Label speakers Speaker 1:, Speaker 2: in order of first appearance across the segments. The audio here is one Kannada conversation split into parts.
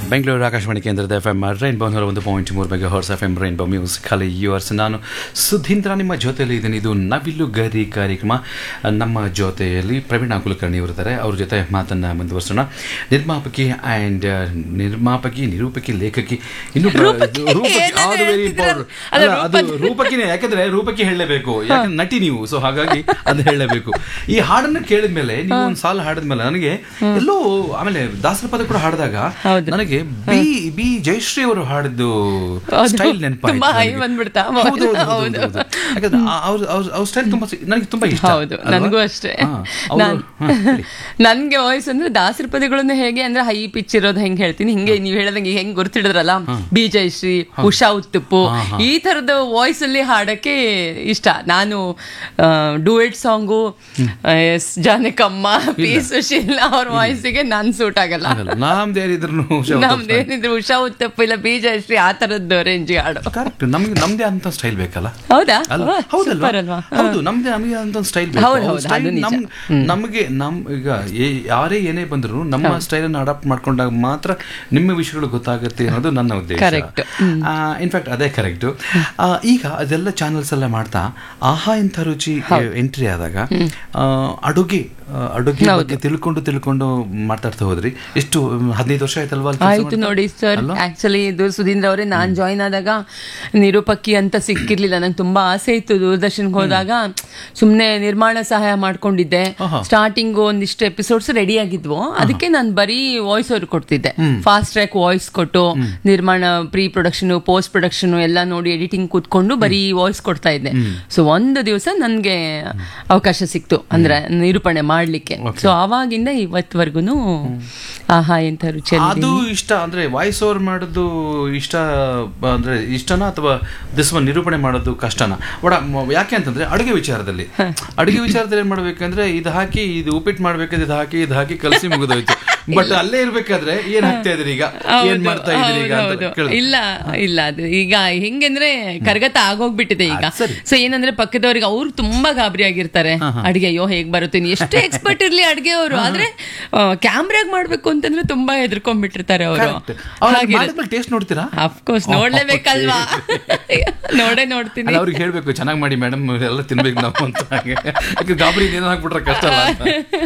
Speaker 1: ಬೆಂಗಳೂರು ಆಕಾಶವಾಣಿ ಕೇಂದ್ರದ ಎಫ್ ಎಮ್ ರೈನ್ಬೋ ನೂರ ಒಂದು ಪಾಯಿಂಟ್ ಮೂರು ಬಗ್ಗೆ ಹೊರ್ಸ್ ಎಫ್ ಎಮ್ ರೈನ್ಬೋ ಮ್ಯೂಸಿಕ್ ಹಲಿ ಯುವರ್ಸ್ ನಾನು ಸುಧೀಂದ್ರ ನಿಮ್ಮ ಜೊತೆಯಲ್ಲಿ ಇದ್ದೀನಿ ಇದು ನವಿಲು ಗರಿ ಕಾರ್ಯಕ್ರಮ ನಮ್ಮ ಜೊತೆಯಲ್ಲಿ ಪ್ರವೀಣ್ ಕುಲಕರ್ಣಿ ಇರ್ತಾರೆ ಅವ್ರ ಜೊತೆ ಮಾತನ್ನು ಮುಂದುವರಿಸೋಣ ನಿರ್ಮಾಪಕಿ ಆ್ಯಂಡ್ ನಿರ್ಮಾಪಕಿ ನಿರೂಪಕಿ ಲೇಖಕಿ ಇನ್ನು ಬ-
Speaker 2: ರೂಪಕಿ,
Speaker 1: ರೂಪಕಿ
Speaker 2: ಏನೇನೋ
Speaker 1: ಅದು ವೆರಿ
Speaker 2: ಹೇಳ್ತಿದ್ದೀರ?
Speaker 1: ಇಂಪಾರ್ಟೆಂಟ್
Speaker 2: ಅಲ್ಲ,
Speaker 1: ಅಲ್ಲ ಅದು
Speaker 2: ರೂಪಕಿ.
Speaker 1: ರೂಪಕಿನೇ ಯಾಕಂದ್ರೆ ರೂಪಕಿ ಹೇಳಲೇಬೇಕು ಯಾಕಂದ್ರೆ ನಟಿ ನೀವು ಸೊ ಹಾಗಾಗಿ ಅದು ಹೇಳಲೇಬೇಕು ಈ ಹಾಡನ್ನು ಕೇಳಿದ್ಮೇಲೆ ನೀವು ಒಂದು ಸಾಲ ಹಾಡಿದ್ಮೇಲೆ ನನಗೆ ಎಲ್ಲೋ ಆಮೇಲೆ ದಾಸರ ಪದ ಕೂಡ ಹಾಡಿದಾಗ
Speaker 2: ಹೌದು.
Speaker 1: ನನಗೆ ಬಿ ಬಿ ಜಯಶ್ರೀ ಅವರು ಹಾಡಿದ್ದು
Speaker 2: ಹೌದು.
Speaker 1: ಸ್ಟೈಲ್ ನೆನಪಾಯ್ತು
Speaker 2: ತುಂಬಾ ಹೈ
Speaker 1: ನನಗೆ.
Speaker 2: ಬಂದ್ಬಿಡ್ತಾ?
Speaker 1: ಹೌದು, ಹೌದು, ಹೌದು,
Speaker 2: ಹೌದು.
Speaker 1: ಹೌದು. ಯಾಕಂದ್ರೆ ಆ- ಅವ್ರ ಅವ್ರ- ಅವ್ರ ಸ್ಟೈಲ್ ತುಂಬಾ ಸಿ- ನನಗೆ ತುಂಬಾ ಇಷ್ಟ
Speaker 2: ಹೌದು
Speaker 1: ಅಲ್ವಾ?
Speaker 2: ನನಗೂ ಅಷ್ಟೇ
Speaker 1: ಹಾ, ಅವ್ರು-
Speaker 2: ನಾನ್-
Speaker 1: ಹಾ, ಹೇಳಿ.
Speaker 2: ನನ್ಗೆ ವಾಯ್ಸ್ ಅಂದ್ರೆ ದಾಸರ ಪದಗಳನ್ನು ಹೇಗೆ ಅಂದ್ರೆ ಹೈ ಪಿಚ್ ಇರೋದು ಹೆಂಗ್ ಹೇಳ್ತೀನಿ ಹಿಂಗೆ ನೀವ್ ಹೇಳ್ದಂಗೆ ಹೆಂಗ್ ಗುರ್ತಿಡಿದ್ರಲ್ಲ ಬಿ ಜಯಶ್ರೀ ಉಷಾ ಉತ್ತುಪ್ಪು
Speaker 1: ಹಾ, ಹಾ.
Speaker 2: ಈ ತರದ ವಾಯ್ಸ್ ಅಲ್ಲಿ ಹಾಡಕ್ಕೆ ಇಷ್ಟ ನಾನು duet song S Janakamma P Susheel ಅವ್ರ ವಾಯ್ಸಿಗೆ ನಾನ್ ಸೂಟ್ ಆಗಲ್ಲ
Speaker 1: ಆಗಲ್ಲ. ನಮ್ದೇನಿದ್ರು
Speaker 2: ನಮ್ದೇನಿದ್ರು ಉಷಾ ಉತ್ತಪ್ಪ ಇಲ್ಲ ಬಿ ಜಯಶ್ರೀ ಆ ತರದ್ದು ರೇಂಜ್ ಹಾಡು
Speaker 1: ಕರೆಕ್ಟ್ ನಮ್ಗೆ ನಮ್ದೇ ಅಂತ ಸ್ಟೈಲ್ ಬೇಕಲ್ಲ
Speaker 2: ಹೌದಾ
Speaker 1: ಅಲ್ಲ
Speaker 2: ಓ,
Speaker 1: ಹೌದಲ್ವಾ
Speaker 2: super ಅಲ್ವಾ
Speaker 1: ಹೌದು ನಮ್ದೇ ನಮಗೆ ಅಂತ ಸ್ಟೈಲ್
Speaker 2: ಹೌದು, ಹೌದು, ಅದು ನಿಜ.
Speaker 1: ನಮಗೆ ನಮ್ ಈಗ ಏ- ಯಾರೇ ಏನೇ ಬಂದ್ರು ನಮ್ಮ ಸ್ಟೈಲ್ ಅನ್ನು ಅಡಾಪ್ಟ್ ಮಾಡ್ಕೊಂಡಾಗ ಮಾತ್ರ ನಿಮ್ಮ ವಿಷಯಗಳು ಗೊತ್ತಾಗುತ್ತೆ ಅನ್ನೋದು ನನ್ನ ಉದ್ದೇಶ
Speaker 2: Correct.
Speaker 1: ಇನ್ಫ್ಯಾಕ್ಟ್ ಅದೇ ಕರೆಕ್ಟ್ ಈಗ ಅದೆಲ್ಲ ಚಾನಲ್ಸ್ ಎಲ್ಲ ಮಾಡ್ತಾ ಆಹಾ ಇಂಥ ರುಚಿ ಎಂಟ್ರಿ ಆದಾಗ ಆ, ಅಡುಗೆ ಆ, ಅಡುಗೆ ಬಗ್ಗೆ ತಿಳ್ಕೊಂಡು ತಿಳ್ಕೊಂಡು ಮಾತಾಡ್ತಾ ಹೋದ್ರಿ ಎಷ್ಟು ಹದಿನೈದು ವರ್ಷ ಆಯ್ತಲ್ವಾ ಅಲ್ಲಿ ಕೆಲ್ಸ
Speaker 2: ಆಯ್ತು
Speaker 1: ಮಾಡ್ತಾ?
Speaker 2: ನೋಡಿ ಸರ್
Speaker 1: ಅಲ್ವಾ?
Speaker 2: ಆಕ್ಚುಲಿ ಇದು ಸುಧೀಂದ್ರ ಅವರೇ ನಾನ್ ಜಾಯ್ನ್ ಆದಾಗ ನಿರೂಪಕಿ ಅಂತ ಸಿಕ್ಕಿರ್ಲಿಲ್ಲ ನಂಗೆ ತುಂಬಾ ಆಸೆ ಇತ್ತು ದೂರದರ್ಶನ್ಗೆ ಹೋದಾಗ ಸುಮ್ನೆ ನಿರ್ಮಾಣ ಸಹಾಯ ಮಾಡ್ಕೊಂಡಿದ್ದೆ
Speaker 1: ಆಹಾ.
Speaker 2: ಸ್ಟಾರ್ಟಿಂಗ್ ಒಂದಿಷ್ಟು ಎಪಿಸೋಡ್ಸ್ ರೆಡಿ ಆಗಿದ್ವು ಅದಕ್ಕೆ ನಾನು ಬರೀ ವಾಯ್ಸ್ ಓವರ್ ಕೊಡ್ತಿದ್ದೆ ಫಾಸ್ಟ್ ಟ್ರ್ಯಾಕ್ ವಾಯ್ಸ್ ಕೊಟ್ಟು ನಿರ್ಮಾಣ ಪ್ರೀ ಪ್ರೊಡಕ್ಷನ್ ಪೋಸ್ಟ್ ಪ್ರೊಡಕ್ಷನ್ ಎಲ್ಲ ನೋಡಿ ಎಡಿಟಿಂಗ್ ಕೂತ್ಕೊಂಡು ಬರೀ ವಾಯ್ಸ್ ಕೊಡ್ತಾ ಇದ್ದೆ ಸೊ ಒಂದು ದಿವಸ ನನ್ಗೆ ಅವಕಾಶ ಸಿಕ್ತು ಅಂದ್ರೆ ನಿರೂಪಣೆ ಮಾಡ್ಲಿಕ್ಕೆ ಸೊ ಆವಾಗಿಂದ ಇವತ್ವರೆಗೂ ಆಹಾ ಎಂತ ರುಚಿಯಲ್ಲಿ
Speaker 1: ಅದು ಇಷ್ಟ ಅಂದ್ರೆ ವಾಯ್ಸ್ ಓವರ್ ಮಾಡೋದು ಇಷ್ಟ ಬ- ಅಂದ್ರೆ ಇಷ್ಟನಾ ಅಥವಾ ದಿಸ್ವ ನಿರೂಪಣೆ ಮಾಡೋದು ಕಷ್ಟನಾ ಒಡ ಮ- ಯಾಕೆ ಅಂತಂದ್ರೆ ಅಡುಗೆ ವಿಚಾರದಲ್ಲಿ ಅಡುಗೆ ವಿಚಾರದಲ್ಲಿ ಏನ್ ಮಾಡ್ಬೇಕಂದ್ರೆ ಇದು ಹಾಕಿ ಇದು ಉಪ್ಪಿಟ್ಟು ಮಾಡ್ಬೇಕಾದ್ರೆ ಇದು ಹಾಕಿ ಇದು ಹಾಕಿ ಕಲಸಿ ಮುಗಿದೋಯ್ತು ಬಟ್ ಅಲ್ಲೇ ಇರ್ಬೇಕಾದ್ರೆ ಏನ್ ಹಾಕ್ತಾ ಇದ್ರಿ ಈಗ ಏನ್ ಮಾಡ್ತಾ ಇದ್ರಿ ಈಗ ಅಂತ
Speaker 2: ಹೌದು.
Speaker 1: ಕೇಳು.
Speaker 2: ಇಲ್ಲ ಇಲ್ಲ ಅದು ಈಗ ಹೆಂಗಂದ್ರೆ ಕರಗತ ಆಗೋಗ್ಬಿಟ್ಟಿದೆ ಈಗ
Speaker 1: ಅದ್ ಸರಿ.
Speaker 2: ಸೊ ಏನಂದ್ರೆ ಪಕ್ಕದವ್ರಿಗೆ ಅವ್ರು ತುಂಬಾ ಗಾಬರಿ ಆಗಿರ್ತಾರೆ ಅಡಿಗೆ ಅಯ್ಯೋ ಹೇಗ್ ಬರುತ್ತೀನಿ ಎಷ್ಟೇ ಎಕ್ಸ್ಪರ್ಟ್ ಇರ್ಲಿ ಅಡಿಗೆ ಅವರು ಆದ್ರೆ ಕ್ಯಾಮ್ರಾಗ್ ಮಾಡ್ಬೇಕು ಅಂತಂದ್ರೆ ತುಂಬಾ ಹೆದರ್ಕೊಂಡ್ಬಿಟ್ಟಿರ್ತಾರೆ ಅವರು
Speaker 1: Correct. ಅವ್ರು ಮಾಡಿದ್ಮೇಲೆ ಟೇಸ್ಟ್ ನೋಡ್ತೀರಾ
Speaker 2: ಅಫ್ಕೋರ್ಸ್ ನೋಡ್ಲೇಬೇಕಲ್ವಾ ನೋಡೇ ನೋಡ್ತೀನಿ
Speaker 1: ಅಲ್ಲ ಅವ್ರಿಗೆ ಹೇಳ್ಬೇಕು ಚೆನ್ನಾಗಿ ಮಾಡಿ ಮೇಡಮ್ ಎಲ್ಲ ತಿನ್ಬೇಕು ನಾವು ಅಂತ ಹಾಗೆ ಯಾಕೆ ಗಾಬರಿ ಏನೋ ಹಾಕ್ಬಿಟ್ರೆ ಕಷ್ಟ ಅಲ್ಲ ಅಂತ.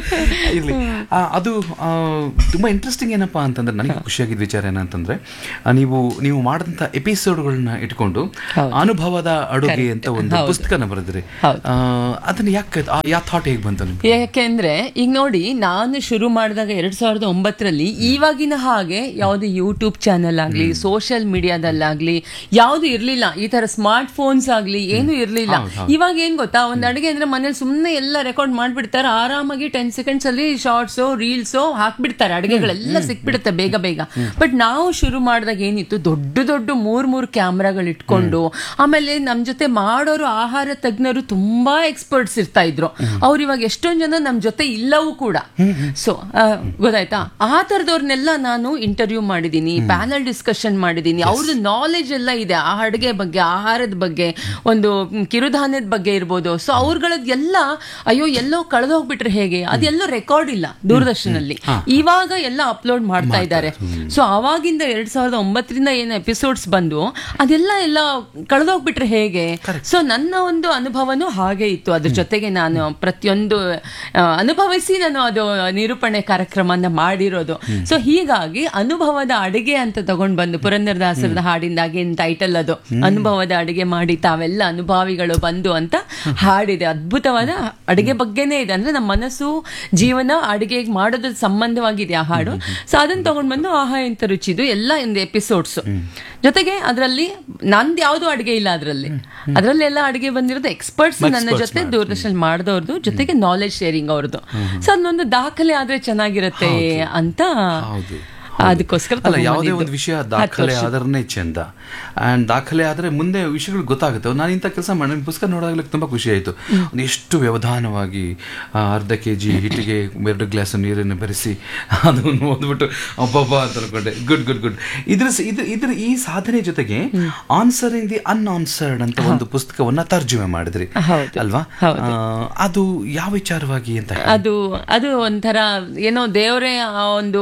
Speaker 1: ಇರ್ಲಿ ಆ, ಅದು ಆ, ತುಂಬಾ ಇಂಟ್ರೆಸ್ಟಿಂಗ್ ಏನಪ್ಪಾ ಅಂತಂದ್ರೆ ನನಗೆ ಖುಷಿಯಾಗಿದ್ದ ವಿಚಾರ ಏನಂತಂದ್ರೆ ಆ, ನೀವು ನೀವು ಮಾಡಿದಂತ ಎಪಿಸೋಡ್ಗಳನ್ನ ಇಟ್ಕೊಂಡು ಅನುಭವದ ಅಡುಗೆ ಅಂತ ಒಂದು ಪುಸ್ತಕನ ಬರೆದ್ರಿ
Speaker 2: ಹೌದು.
Speaker 1: ಆ, ಅದನ್ನ ಯಾಕೆ ಆ- ಯಾವ ಥಾಟ್ ಹೇಗೆ ಬಂತು ನಿಮ್ಗೆ
Speaker 2: ಯಾಕೆಂದ್ರೆ ಈಗ ನೋಡಿ ನಾನು ಶುರು ಮಾಡಿದಾಗ ಎರಡ್ ಸಾವಿರದ ಒಂಬತ್ತರಲ್ಲಿ ಇವಾಗಿನ ಹಾಗೆ ಯಾವ್ದು ಯೂಟ್ಯೂಬ್ ಚಾನೆಲ್ ಆಗ್ಲಿ ಸೋಷಿಯಲ್ ಮೀಡಿಯಾದಲ್ಲಾಗ್ಲಿ ಯಾವ್ದು ಇರ್ಲಿಲ್ಲ ಈ ತರ ಸ್ಮಾರ್ಟ್ ಫೋನ್ಸ್ ಆಗ್ಲಿ ಏನು ಇರ್ಲಿಲ್ಲ ಇವಾಗ ಏನ್ ಗೊತ್ತಾ ಒಂದ್ ಅಡಿಗೆ ಅಂದ್ರೆ ಮನೇಲಿ ಸುಮ್ನೆ ಎಲ್ಲ ರೆಕಾರ್ಡ್ ಮಾಡ್ಬಿಡ್ತಾರೆ ಆರಾಮಾಗಿ ಟೆನ್ ಸೆಕೆಂಡ್ಸ್ ಅಲ್ಲಿ ಶಾರ್ಟ್ಸ್ ರೀಲ್ಸ್ ಹಾಕ್ಬಿಡ್ತಾರೆ ಅಡಿಗೆಗಳೆಲ್ಲ ಸಿಕ್ಬಿಡುತ್ತೆ ಬೇಗ ಬೇಗ ಬಟ್ ನಾವು ಶುರು ಮಾಡಿದಾಗ ಏನಿತ್ತು ದೊಡ್ಡ ದೊಡ್ಡ ಮೂರ್ ಮೂರ್ ಕ್ಯಾಮ್ರಾಗಳು ಇಟ್ಕೊಂಡು ಆಮೇಲೆ ನಮ್ ಜೊತೆ ಮಾಡೋರು ಆಹಾರ ತಜ್ಞರು ತುಂಬಾ ಎಕ್ಸ್ಪರ್ಟ್ಸ್ ಇರ್ತಾ ಇದ್ರು ಅವ್ರು ಇವಾಗ ಎಷ್ಟೊಂದ್ ಜನ ನಮ್ ಜೊತೆ ಇಲ್ಲವೂ ಕೂಡ ಸೊ ಗೊತ್ತಾಯ್ತಾ ಆ ತರದವ್ರನ್ನೆಲ್ಲ ನಾನು ಇಂಟರ್ವ್ಯೂ ಮಾಡಿದೀನಿ ಪ್ಯಾನಲ್ ಡಿಸ್ಕಷನ್ ಮಾಡಿದೀನಿ ಅವ್ರದ್ದು ನಾಲೆಜ್ ಎಲ್ಲ ಇದೆ ಆ ಅಡುಗೆ ಬಗ್ಗೆ ಆಹಾರದ ಬಗ್ಗೆ ಒಂದು ಮ್, ಕಿರುಧಾನ್ಯದ ಬಗ್ಗೆ ಇರ್ಬೋದು ಸೊ ಅವ್ರಗಳದ್ ಎಲ್ಲ ಅಯ್ಯೋ ಎಲ್ಲೋ ಕಳೆದೋಗ್ಬಿಟ್ರೆ ಹೇಗೆ ಅದೆಲ್ಲೋ ರೆಕಾರ್ಡ್ ಇಲ್ಲ ದೂರದರ್ಶನಲ್ಲಿ ಇವಾಗ ಎಲ್ಲ ಅಪ್ಲೋಡ್ ಮಾಡ್ತಾ ಇದ್ದಾರೆ ಸೊ ಅವಾಗಿಂದ ಎರಡ್ ಸಾವಿರದ ಒಂಬತ್ತರಿಂದ ಏನು ಎಪಿಸೋಡ್ಸ್ ಬಂದು ಅದೆಲ್ಲ ಎಲ್ಲ ಕಳೆದೋಗ್ಬಿಟ್ರೆ ಹೇಗೆ ಸೊ ನನ್ನ ಒಂದು ಅನುಭವನೂ ಹಾಗೆ ಇತ್ತು ಅದ್ರ ಜೊತೆಗೆ ನಾನು ಪ್ರತಿಯೊಂದು ಆ, ಅನುಭವಿಸಿ ನಾನು ಅದು ನಿರೂಪಣೆ ಕಾರ್ಯಕ್ರಮನ ಮಾಡಿರೋದು ಸೊ ಹೀಗಾಗಿ ಅನುಭವದ ಅಡಿಗೆ ಅಂತ ತಗೊಂಡ್ ಬಂದು ಪುರಂದರದಾಸರದ ಹಾಡಿಂದಾಗಿ ಟೈಟಲ್ ಅದು ಅನುಭವದ ಅಡಿಗೆ ಮಾಡಿ ತಾವೆಲ್ಲ ಅನುಭವಿಗಳು ಬಂದು ಅಂತ ಹಾಡಿದೆ ಅದ್ಭುತವಾದ ಅಡಿಗೆ ಬಗ್ಗೆನೇ ಇದೆ ಅಂದ್ರೆ ನಮ್ಮ ಮನಸ್ಸು ಜೀವನ ಅಡಿಗೆ ಮಾಡೋದ್ರ ಸಂಬಂಧವಾಗಿದೆ ಆ ಹಾಡು ಸೊ ಅದನ್ನ ತಗೊಂಡ್ ಬಂದು ಆಹಾ ಎಂತ ರುಚಿದು ಎಲ್ಲ ಒಂದು ಎಪಿಸೋಡ್ಸ್ ಜೊತೆಗೆ ಅದರಲ್ಲಿ ನಂದು ಯಾವ್ದು ಅಡಿಗೆ ಇಲ್ಲ ಅದರಲ್ಲಿ ಅದರಲ್ಲಿ ಎಲ್ಲ ಅಡಿಗೆ ಬಂದಿರೋದು ಎಕ್ಸ್ಪರ್ಟ್ಸ್ ನನ್ನ ಜೊತೆ ದೂರದರ್ಶನ ಮಾಡಿದವ್ರದ್ದು ಜೊತೆಗೆ ನಾಲೆಜ್ ಶೇರಿಂಗ್ ಅವ್ರದ್ದು ಸೊ ಅದನ್ನೊಂದು ದಾಖಲೆ ಆದ್ರೆ ಚೆನ್ನಾಗಿರತ್ತೆ ಅಂತ
Speaker 1: ಹೌದು
Speaker 2: ಅದಕ್ಕೋಸ್ಕರ
Speaker 1: ಅಲ್ಲ ಯಾವುದೇ
Speaker 2: ತಗೊಂಡ್ಬಂದಿದ್ದು.
Speaker 1: ಒಂದು ವಿಷಯ ದಾಖಲೆ ಆದ್ರೆ ಚಂದ ಅಂಡ್ ದಾಖಲೆ ಆದ್ರೆ ಮುಂದೆ ವಿಷಯಗಳು ಗೊತ್ತಾಗುತ್ತೆ ನಾನು ಇಂಥ ಕೆಲಸ ಮಾಡಿ ನನ್ನ ಪುಸ್ತಕ ನೋಡಾಗಲಿಕ್ಕೆ ತುಂಬಾ ಖುಷಿ ಆಯ್ತು ಒಂದು ಎಷ್ಟು ವ್ಯವಧಾನವಾಗಿ ಆ, ಅರ್ಧ ಕೆ ಜಿ ಹಿಟ್ಟಿಗೆ ಎರಡು ಗ್ಲಾಸ್ ನೀರನ್ನು ಬೆರೆಸಿ ಅದನ್ನು ಓದ್ಬಿಟ್ಟು ಅಬ್ಬಬ್ಬ ಅಂತ ಅನ್ಕೊಂಡೆ ಗುಡ್ ಗುಡ್ ಗುಡ್ ಇದ್ರ ಸ- ಇದ್ರ ಇದ್ರ ಈ ಸಾಧನೆ ಜೊತೆಗೆ ಆನ್ಸರಿಂಗ್ ದಿ ಅನ್ಆನ್ಸರ್ಡ್ ಅಂತ ಒಂದು ಪುಸ್ತಕವನ್ನ ತರ್ಜುಮೆ ಮಾಡಿದ್ರಿ
Speaker 2: ಹೌದು.
Speaker 1: ಅಲ್ವಾ
Speaker 2: ಹೌದು.
Speaker 1: ಆ, ಅದು ಯಾವ ವಿಚಾರವಾಗಿ ಅಂತ
Speaker 2: ಅದು ಅದು ಒಂಥರ ಏನೋ ದೇವರೇ ಆ ಒಂದು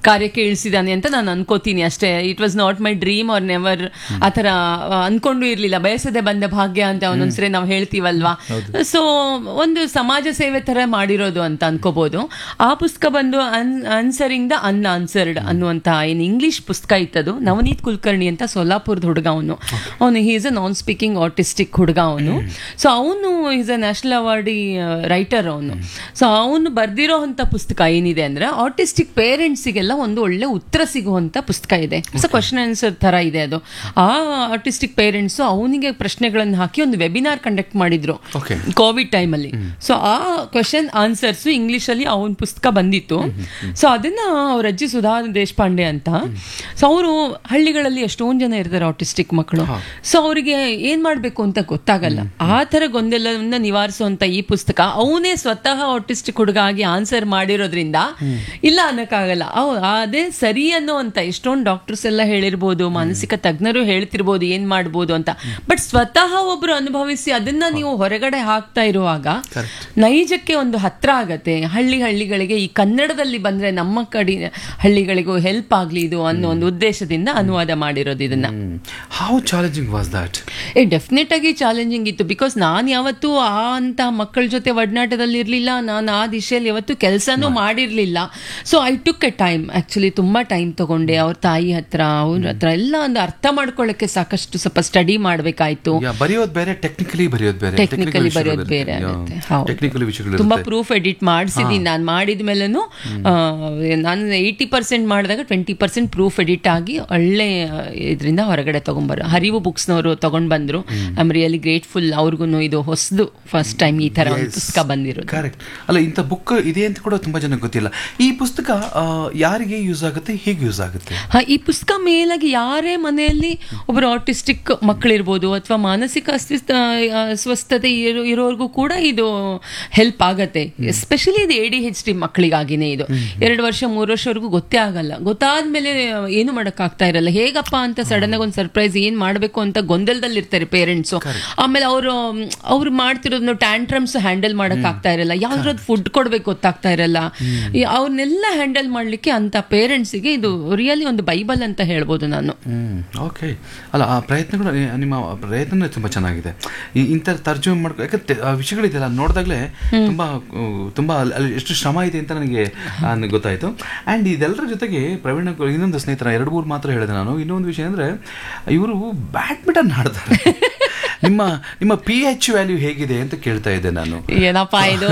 Speaker 2: ಕಾರ್ಯಕ್ಕೆ ಇಳಿಸಿದಾನೆ ಅಂತ ನಾನು ಅನ್ಕೋತೀನಿ ಅಷ್ಟೇ it was not my dream or never ಆ ಥರ ಆ, ಅನ್ಕೊಂಡು ಇರ್ಲಿಲ್ಲ ಬಯಸದೆ ಬಂದ ಭಾಗ್ಯ ಅಂತ ಒಂದೊಂದ್ಸರಿ ನಾವು ಹೇಳ್ತೀವಲ್ವಾ ಸೊ ಒಂದು ಸಮಾಜ ಸೇವೆ ತರ ಮಾಡಿರೋದು ಅಂತ ಅನ್ಕೋಬಹುದು ಆ ಪುಸ್ತಕ ಬಂದು ಅನ್ ಆನ್ಸರಿಂಗ್ ದ ಅನ್ಆನ್ಸರ್ಡ್ ಅನ್ನುವಂತ ಏನ್ ಇಂಗ್ಲಿಷ್ ಪುಸ್ತಕ ಇತ್ತದು ನವನೀತ್ ಕುಲಕರ್ಣಿ ಅಂತ ಸೋಲಾಪುರದ ಹುಡುಗ ಅವನು ಅವನು he is a non speaking autistic ಹುಡುಗ ಅವನು ಸೊ ಅವನು is a national awardee writer ಅವನು ಸೊ ಅವನು ಬರ್ದಿರೋ ಅಂತ ಪುಸ್ತಕ ಏನಿದೆ ಅಂದ್ರೆ ಆಟಿಸ್ಟಿಕ್ ಪೇರೆಂಟ್ಸಿಗೆಲ್ಲ ಒಂದು ಒಳ್ಳೆ ಉತ್ತರ ಸಿಗುವಂತ ಪುಸ್ತಕ ಇದೆ ಸೊ ಕ್ವಶನ್ ಆನ್ಸರ್ ತರ ಇದೆ ಅದು ಆ ಆಟಿಸ್ಟಿಕ್ ಪೇರೆಂಟ್ಸ್ ಅವನಿಗೆ ಪ್ರಶ್ನೆಗಳನ್ನು ಹಾಕಿ ಒಂದು ವೆಬಿನಾರ್ ಕಂಡಕ್ಟ್ ಮಾಡಿದ್ರು
Speaker 1: Okay.
Speaker 2: ಕೋವಿಡ್ ಟೈಮಲ್ಲಿ ಸೊ ಆ ಕ್ವಶನ್ ಆನ್ಸರ್ಸ್ ಇಂಗ್ಲಿಷ್ ಅಲ್ಲಿ ಅವನ ಪುಸ್ತಕ ಬಂದಿತ್ತು ಸೊ ಅದನ್ನ ಅವ್ರ ಅಜ್ಜಿ ಸುಧಾ ದೇಶಪಾಂಡೆ ಅಂತ ಸೊ ಅವರು ಹಳ್ಳಿಗಳಲ್ಲಿ ಎಷ್ಟೊಂದು ಜನ ಇರ್ತಾರೆ ಆಟಿಸ್ಟಿಕ್ ಮಕ್ಕಳು ಸೊ ಅವರಿಗೆ ಏನ್ ಮಾಡ್ಬೇಕು ಅಂತ ಗೊತ್ತಾಗಲ್ಲ ಆ ತರ ಗೊಂದಲವನ್ನ ನಿವಾರಿಸುವಂತ ಈ ಪುಸ್ತಕ ಅವನೇ ಸ್ವತಃ ಆಟಿಸ್ಟಿಕ್ ಹುಡುಗ ಆಗಿ ಆನ್ಸರ್ ಮಾಡಿರೋದ್ರಿಂದ ಇಲ್ಲ ಅನ್ನಕ್ಕಾಗಲ್ಲ ಅವ್ ಅದೇ ಸರಿ ಅನ್ನೋ ಅಂತ ಎಷ್ಟೊಂದು ಡಾಕ್ಟರ್ಸ್ ಎಲ್ಲ ಹೇಳಿರ್ಬೋದು ಮಾನಸಿಕ ತಜ್ಞರು ಹೇಳ್ತಿರ್ಬೋದು ಏನ್ ಮಾಡ್ಬೋದು ಅಂತ ಬಟ್ ಸ್ವತಃ ಒಬ್ರು ಅನುಭವಿಸಿ ಅದನ್ನ ನೀವು ಹೊರಗಡೆ ಹಾಕ್ತಾ ಇರುವಾಗ ನೈಜಕ್ಕೆ ಒಂದು ಹತ್ರ ಆಗತ್ತೆ ಹಳ್ಳಿ ಹಳ್ಳಿಗಳಿಗೆ ಈ ಕನ್ನಡದಲ್ಲಿ ಬಂದ್ರೆ ನಮ್ಮ ಕಡೆ ಹಳ್ಳಿಗಳಿಗೂ ಹೆಲ್ಪ್ ಆಗ್ಲಿ ಇದು ಅನ್ನೋ ಒಂದು ಉದ್ದೇಶದಿಂದ ಅನುವಾದ ಮಾಡಿರೋದು ಇದನ್ನ
Speaker 1: ಹೌ ಚಾಲೆಂಜಿಂಗ್ ವಾಸ್ ದಟ್
Speaker 2: ಏ ಡೆಫಿನೆಟ್ ಆಗಿ ಚಾಲೆಂಜಿಂಗ್ ಇತ್ತು ಬಿಕಾಸ್ ನಾನು ಯಾವತ್ತೂ ಆ ಅಂತ ಮಕ್ಕಳ ಜೊತೆ ಒಡನಾಟದಲ್ಲಿ ಇರಲಿಲ್ಲ ನಾನು ಆ ದಿಶೆಯಲ್ಲಿ ಯಾವತ್ತೂ ಕೆಲಸನೂ ಮಾಡಿರಲಿಲ್ಲ so I took a time actually ತುಂಬ ಟೈಮ್ ತಗೊಂಡೆ ಅವ್ರ ತಾಯಿ ಹತ್ರ ಅವ್ರ ಹತ್ರ ಎಲ್ಲ ಒಂದು ಅರ್ಥ ಮಾಡ್ಕೊಳ್ಳೋಕ್ಕೆ ಸಾಕಷ್ಟು ಸ್ವಲ್ಪ ಸ್ಟಡಿ ಮಾಡಬೇಕಾಯ್ತು
Speaker 1: ಬರೆಯೋದು ಬೇರೆ ಟೆಕ್ನಿಕಲಿ ಬರೆಯೋದು ಬೇರೆ
Speaker 2: ಟೆಕ್ನಿಕಲಿ ಬರೆಯೋದು ಬೇರೆ ಆಗುತ್ತೆ ಹೌದು
Speaker 1: ಟೆಕ್ನಿಕಲ್ ವಿಷಯಗಳು
Speaker 2: ತುಂಬಾ
Speaker 1: ಇರುತ್ತೆ.
Speaker 2: ಪ್ರೂಫ್ ಎಡಿಟ್ ಮಾಡಿಸಿದೀನಿ ನಾನು ಮಾಡಿದ ಮೇಲೂ ನಾನು ಏಯ್ಟಿ ಪರ್ಸೆಂಟ್ ಮಾಡಿದಾಗ ಟ್ವೆಂಟಿ ಪರ್ಸೆಂಟ್ ಪ್ರೂಫ್ ಎಡಿಟ್ ಆಗಿ ಒಳ್ಳೆ ಇದರಿಂದ ಹೊರಗಡೆ ತಗೊಂಬರು ಹರಿವು ಬುಕ್ಸ್ನವರು ತಗೊಂಡ್ ಬಂದ್ರು ಐ ಆಮ್ ರಿಯಲಿ ಗ್ರೇಟ್ಫುಲ್ ಅವ್ರಿಗೂ ಇದು ಹೊಸದು ಫಸ್ಟ್ ಟೈಮ್ ಈ ತರ ಒಂದು ಪುಸ್ತಕ ಬಂದಿರೋದು
Speaker 1: ಕರೆಕ್ಟ್ ಅಲ್ಲ ಇಂಥ ಬುಕ್ ಇದೆ ಅಂತ ಕೂಡ ತುಂಬಾ ಜನ ಗೊತ್ತಿಲ್ಲ ಈ ಪುಸ್ತಕ ಆ, ಯಾರಿಗೆ ಯೂಸ್ ಆಗುತ್ತೆ ಹೇಗೆ ಯೂಸ್ ಆಗುತ್ತೆ
Speaker 2: ಹ, ಈ ಪುಸ್ತಕ ಮೇಲಾಗಿ ಯಾರೇ ಮನೆಯಲ್ಲಿ ಒಬ್ಬರು ಆಟಿಸ್ಟಿಕ್ ಮಕ್ಕಳಿರ್ಬೋದು ಅಥವಾ ಮಾನಸಿಕ ಅಸ್ತಿಸ್ತ ಆ, ಅಸ್ವಸ್ಥತೆ ಇರೋ ಇರೋರ್ಗೂ ಕೂಡ ಇದು ಹೆಲ್ಪ್ ಆಗತ್ತೆ ಎಸ್ಪೆಷಲಿ ಇದು ಎ ಡಿ ಹೆಚ್ ಡಿ ಮಕ್ಕಳಿಗಾಗಿನೇ ಇದು ಎರಡು ವರ್ಷ ಮೂರು ವರ್ಷವರೆಗೂ ಗೊತ್ತೇ ಆಗಲ್ಲ ಗೊತ್ತಾದ್ಮೇಲೆ ಏನು ಮಾಡೋಕ್ಕಾಗ್ತಾ ಇರಲ್ಲ ಹೇಗಪ್ಪ ಅಂತ ಸಡನ್ ಆಗಿ ಒಂದು ಸರ್ಪ್ರೈಸ್ ಏನ್ ಮಾಡಬೇಕು ಅಂತ ಗೊಂದಲದಲ್ಲಿ ಇರ್ತಾರೆ ಪೇರೆಂಟ್ಸು ಆಮೇಲೆ ಅವರು ಅವ್ರು ಮಾಡ್ತಿರೋದನ್ನ ಟ್ಯಾಂಟ್ರಮ್ಸ್ ಹ್ಯಾಂಡಲ್ ಮಾಡಕ್ ಆಗ್ತಾ ಇರಲ್ಲ ಯಾವ್ದ್ರದ್ದು ಫುಡ್ ಕೊಡ್ಬೇಕು ಗೊತ್ತಾಗ್ತಾ ಇರಲ್ಲ ಈ ಅವ್ರನ್ನೆಲ್ಲ ಹ್ಯಾಂಡಲ್ ಮಾಡ್ಲಿಕ್ಕೆ ಅಂತ ಪೇರೆಂಟ್ಸಿಗೆ ಇದು ರಿಯಲಿ ಒಂದು ಬೈಬಲ್ ಅಂತ ಹೇಳ್ಬೋದು ನಾನು
Speaker 1: ಹ್ಮ್ ಓಕೆ ಅಲ್ಲ ಆ ಪ್ರಯತ್ನಗಳು ನಿ- ನಿಮ್ಮ ಪ್ರಯತ್ನ ತುಂಬಾ ಚೆನ್ನಾಗಿದೆ ಈ ಇಂಥ ತರ್ಜುಮೆ ಮಾಡ್ಕೊ ಯಾಕಂದ್ರೆ ಆ ವಿಷಯಗಳಿದೆಯಲ್ಲ ನೋಡಿದಾಗಲೇ ತುಂಬಾ ಆ, ತುಂಬಾ ಅಲ್ಲಿ- ಅಲ್ಲಿ ಎಷ್ಟು ಶ್ರಮ ಇದೆ ಅಂತ ನನಗೆ ಆ, ನನಗೆ ಗೊತ್ತಾಯ್ತು ಆ್ಯಂಡ್ ಇದೆಲ್ಲರ ಜೊತೆಗೆ ಪ್ರವೀಣ ಕು- ಇನ್ನೊಂದು ಸ್ನೇಹಿತರ ಎರಡು ಮೂರು ಮಾತ್ರ ಹೇಳಿದೆ ನಾನು ಇನ್ನೊಂದು ವಿಷಯ ಅಂದ್ರೆ ಇವರು ಬ್ಯಾಡ್ಮಿಂಟನ್ ಆಡ್ತಾರೆ ನಿಮ್ಮ ನಿಮ್ಮ ಪಿ ಎಚ್ ವ್ಯಾಲ್ಯೂ ಹೇಗಿದೆ ಅಂತ ಕೇಳ್ತಾ ಇದ್ದೆ ನಾನು
Speaker 2: ಏನಪ್ಪಾ ಇದು